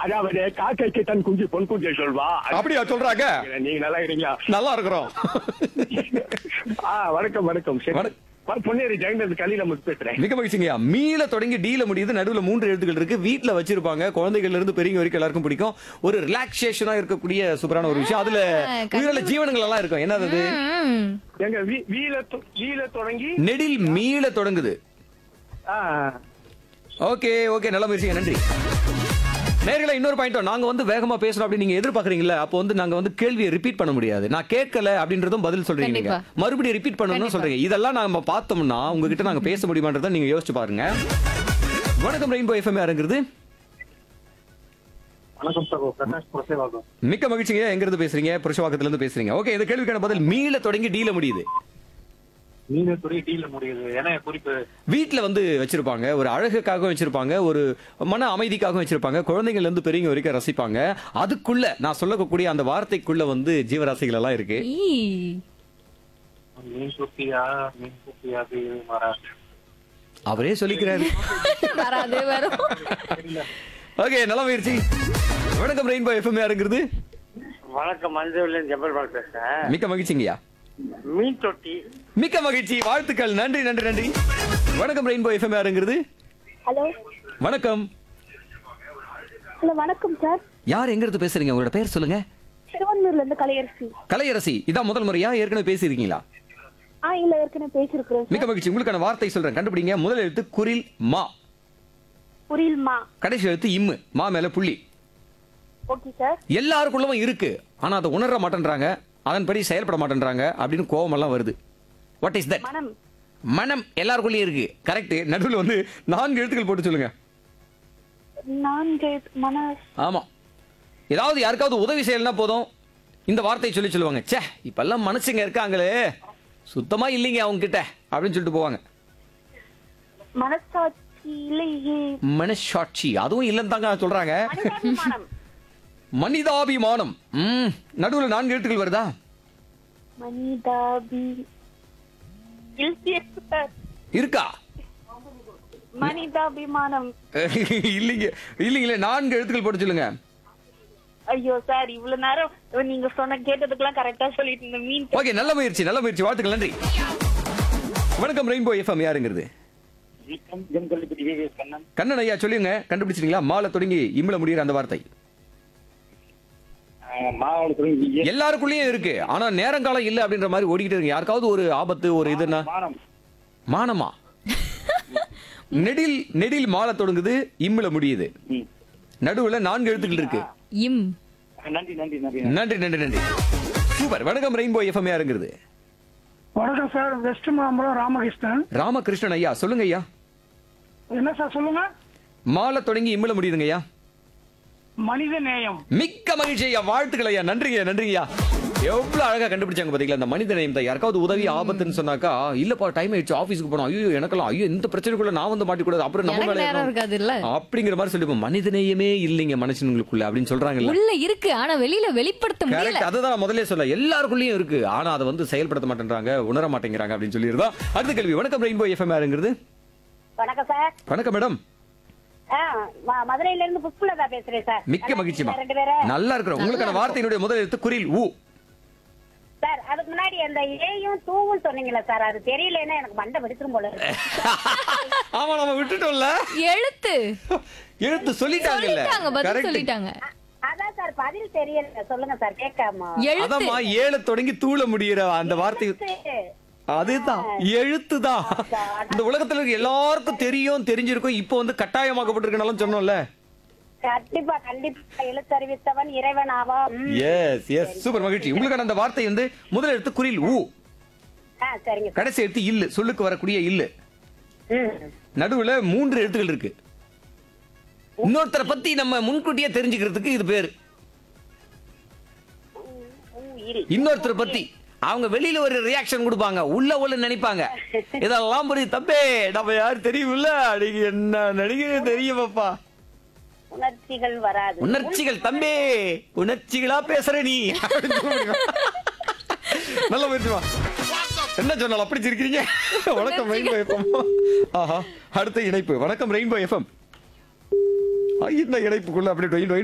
அதாவது காக்கைக்கு தன் குஞ்சு பொன் குஞ்சை சொல்வா அப்படியா சொல்றாங்க நீங்க நல்லா இருக்கீங்களா நல்லா இருக்கிறோம் ஆ வணக்கம் வணக்கம் சரி வணக்- ப- பொன்னேரி ஜெகநாத் கலியில முத்து பேசுறேன் மிக மகிழ்ச்சிங்கய்யா மீள தொடங்கி டீல முடியுது நடுவுல மூன்று எழுத்துக்கள் இருக்கு வீட்ல வச்சிருப்பாங்க குழந்தைகள்ல இருந்து பெரியவங்க வரைக்கும் எல்லாருக்கும் பிடிக்கும் ஒரு ரிலாக்ஸேஷனா இருக்கக்கூடிய சூப்பரான ஒரு விஷயம் அதுல உயிரில ஜீவனங்கள் எல்லாம் இருக்கும் என்னது அது ம். எங்க வீ- வீல தொ- வீல தொடங்கி நெடில் மீள தொடங்குது ஆ, ஓகே ஓகே நல்ல முயற்சிங்க நன்றி நேர்களை இன்னொரு பாயிண்ட் நாங்க வந்து வேகமா பேசணும் அப்படின்னு நீங்க எதிர்பார்க்கறீங்களா அப்போ வந்து நாங்க வந்து கேள்வியை ரிப்பீட் பண்ண முடியாது நான் கேட்கல அப்படின்றதும் பதில் சொல்றீங்க நீங்க கண்டிப்பா. மறுபடியும் ரிப்பீட் பண்ணணும்னு சொல்றீங்க இதெல்லாம் நாம பார்த்தோம்னா உங்ககிட்ட நாங்க பேச முடியுமான்றதை நீங்க யோசிச்சு பாருங்க வணக்கம் ரெயின்போ எஃப்எம் யாருங்கிறது வணக்கம் சார் பிரகாஷ் புரசேவாகம் மிக்க மகிழ்ச்சிங்க எங்க இருந்து பேசுறீங்க புருஷவாக்கத்துல இருந்து பேசுறீங்க ஓகே இந்த கேள்விக்கான பதில் மீள தொடங்கி டீல முடியுது நீங்க துறை டீல முடியுது ஏன்னா குறிப்பு வீட்ல வந்து வச்சிருப்பாங்க ஒரு அழகுக்காக வச்சிருப்பாங்க ஒரு மன அமைதிக்காக வச்சிருப்பாங்க குழந்தைங்கள்ல இருந்து பெரியவங்க வரைக்கும் ரசிப்பாங்க அதுக்குள்ள நான் சொல்லக்கூடிய அந்த வார்த்தைக்குள்ள வந்து ஜீவராசிகள் எல்லாம் இருக்கு ஈ. மீன் சுத்தியா மீன் சுத்தியா மாறா அவரே சொல்லிக்கிறாரு வராது வரும் ஓகே நல்ல முயற்சி வணக்கம் ரெயின்போ எஃப்எம் யாருங்கிறது வணக்கம் மஞ்சள் ஜபர்பால் பேசுறேன் மிக்க மகிழ்ச்சிங்கய்யா மீன் தொட்டி மிக்க மகிழ்ச்சி வாழ்த்துக்கள் நன்றி நன்றி நன்றி வணக்கம் ரெயின்போ எஃப்எம் யாருங்கிறது ஹலோ வணக்கம் ஹலோ வணக்கம் சார் யார் எங்க இருந்து பேசுறீங்க உங்களோட பேர் சொல்லுங்க திருவண்ணூர்ல இருந்து கலையரசி கலையரசி இதான் முதல் முறையா ஏற்கனவே பேசியிருக்கீங்களா ஆ இல்ல ஏற்கனவே பேசிருக்கிறோம் மிக்க மகிழ்ச்சி உங்களுக்கான வார்த்தை சொல்றேன் கண்டுபிடிங்க முதல் எழுத்து குரில் மா புரியல்மா கடைசி எழுத்து இம்மு மா மேல புள்ளி ஓகே சார் எல்லாருக்குள்ளவும் இருக்கு ஆனா அதை உணர மாட்டேன்றாங்க அதன்படி செயல்பட மாட்டேன்றாங்க அப்படின்னு கோவம் எல்லாம் வருது வாட் இஸ் தட் மனம் மனம் எல்லாருக்குள்ளயும் இருக்கு கரெக்ட் நடுவுல வந்து நான்கு எழுத்துக்கள் போட்டு சொல்லுங்க நான்கு மன ஆமா ஏதாவது யாருக்காவது உதவி செய்யலனா போதும் இந்த வார்த்தையை சொல்லி சொல்லுவாங்க ச்சே இப்பெல்லாம் மனுஷங்க இருக்காங்களே சுத்தமா இல்லைங்க அவங்க கிட்ட அப்படின்னு சொல்லிட்டு போவாங்க மனசாட்சி இல்லையே மனசாட்சி அதுவும் இல்லைன்னு தாங்க சொல்றாங்க மனிதாபிமானம் மனிதாபிமானம் ம் நடுவுல நான்கு எழுத்துக்கள் வருதா மனிதாபி இல்லையே சார். இருக்கா மனிதாபிமானம் இல்லைங்க இல்லைங்களே நான்கு எழுத்துக்கள் போட்டு சொல்லுங்க ஐயோ சார் இவ்வளவு நேரம் நீங்க சொன்ன கேட்டதுக்கெல்லாம் கரெக்டா சொல்லிட்டு இருந்த மீன் ஓகே நல்ல முயற்சி நல்ல முயற்சி வாழ்த்துக்கள் நன்றி வணக்கம் ரெயின்போ எஃப்எம் யாருங்கிறது கண்ணன் கண்ணன் ஐயா சொல்லுங்க கண்டுபிடிச்சிட்டீங்களா மாலை தொடங்கி இம்மில முடியிற அந்த வார்த்தை மாவட்டத்துறை எல்லாருக்குள்ளேயும் இருக்கு ஆனா நேரங்காலம் இல்ல அப்படின்ற மாதிரி ஓடிக்கிட்டு இருக்கு யாருக்காவது ஒரு ஆபத்து ஒரு இதுன்னா மானம் மானமா நெடில் நெடில் மாலை தொடங்குது இம்மில முடியுது நடுவுல நான்கு எழுத்துக்கள் இருக்கு இம் நன்றி நன்றி நன்றி நன்றி நன்றி நன்றி சூப்பர் வணக்கம் ரெயின்போ எஃப்எம் யாருங்கிறது வணக்கம் சார் வெஸ்ட் மாம்பலம் ராமகிருஷ்ணன் ராமகிருஷ்ணன் ஐயா சொல்லுங்க ஐயா என்ன சார் சொல்லுங்க மாலை தொடங்கி இம்மில முடியுதுங்க ஐயா மனித நேயம் மிக்க மகிழ்ச்சி ஐயா வாழ்த்துக்கள் ஐயா நன்றிங்க நன்றிங்கய்யா எவ்வளவு அழகா கண்டுபிடிச்சாங்க பாத்தீங்களா இந்த மனித நேயம் தான் யாருக்காவது உதவி ஆபத்துன்னு சொன்னாக்கா இல்லப்பா டைம் ஆயிடுச்சு ஆபீஸ்க்கு போனோம் ஐயோ எனக்கெல்லாம் ஐயோ இந்த பிரச்சனைக்குள்ள நான் வந்து மாட்டிக்கூடாது அப்புறம் நம்ம எனக்கு மேல நேரம் ஏறணும். இருக்காது இல்ல அப்படிங்கிற மாதிரி சொல்லிப்போம் மனித நேயமே இல்லைங்க மனுஷனுங்களுக்குள்ள அப்படின்னு சொல்றாங்கல்ல உள்ள இருக்கு ஆனா வெளியில வெளிப்படுத்த முடியல கரெக்ட் அதுதான் நான் முதல்ல சொல்ல எல்லாருக்குள்ளயும் இருக்கு ஆனா அதை வந்து செயல்படுத்த மாட்டேன்றாங்க உணர மாட்டேங்கிறாங்க அப்படின்னு சொல்லியிருந்தா அடுத்த கேள்வி வணக்கம் ரெயின்போ எஃப்எம் யாருங்கிறது வணக்கம் சார் வணக்கம் மேடம் ஆ, ம- மதுரையில இருந்து புஷ்பலதா பேசுறேன் சார் மிக்க நல்லா மகிழ்ச்சிமா இருக்கீங்களா ரெண்டு பேரும் நல்லா இருக்கிறோம் உங்களுக்கான வார்த்தையினுடைய முதல் எழுத்து குரில் ஊ சார் அதுக்கு முன்னாடி அந்த ஏயும் தூவும் சொன்னீங்களா சார் அது தெரியலன்னா எனக்கு மண்டை வெடிச்சிரும் போல இருக்கு. ஆமா நம்ம விட்டுட்டோம்ல எழுத்து எழுத்து சொல்லிட்டாங்கல்ல சொல்லிட்டாங்க பதில் Correct. சொல்லிட்டாங்க அதான் சார் பதில் தெரியல சொல்லுங்க சார் கேட்காம எழுத்து அதாம்மா ஏழு தொடங்கி தூள முடியிற அந்த வார்த்தை அதுதான் எழுத்துதான் இந்த உலகத்துல இருக்க எல்லாருக்கும் தெரியும் தெரிஞ்சிருக்கும் இப்போ வந்து கட்டாயமாக்கப்பட்டிருக்கனாலும் சொன்னோம்ல கண்டிப்பா கண்டிப்பா எழுத்தறிவித்தவன் இறைவன் ஆவா ம். எஸ் எஸ் சூப்பர் மகிழ்ச்சி உங்களுக்கான அந்த வார்த்தை வந்து முதல் எழுத்து குரில் ஊ ஆ சரிங்க சார் கடைசி எழுத்து இல்லு சொல்லுக்கு வரக்கூடிய இல்லு ம். நடுவுல மூன்று எழுத்துக்கள் இருக்கு இன்னொருத்தரை பத்தி நம்ம முன்கூட்டியே தெரிஞ்சுக்கிறதுக்கு இது பேரு உயிரி இன்னொருத்தரை பத்தி அவங்க வெளியில ஒரு ரியாக்ஷன் கொடுப்பாங்க உள்ள உள்ள நினைப்பாங்க இதெல்லாம் புரியுது தம்பே நம்ம யார் தெரியுமில்ல நீங்க என்ன நடிகை தெரியுமாப்பா உணர்ச்சிகள் வராது உணர்ச்சிகள் தம்பே உணர்ச்சிகளா பேசுற நீ அப்படின்னு சொல்லுவாங்க. நல்ல முயற்சிமா என்ன சொன்னாலும் அப்படி சிரிக்கிறீங்க வணக்கம் ரெயின்போ எஃப்எம் ஆஹா அடுத்த இணைப்பு வணக்கம் ரெயின்போ எஃப்எம் இந்த இணைப்புக்குள்ள அப்படி டொயின் டொயின்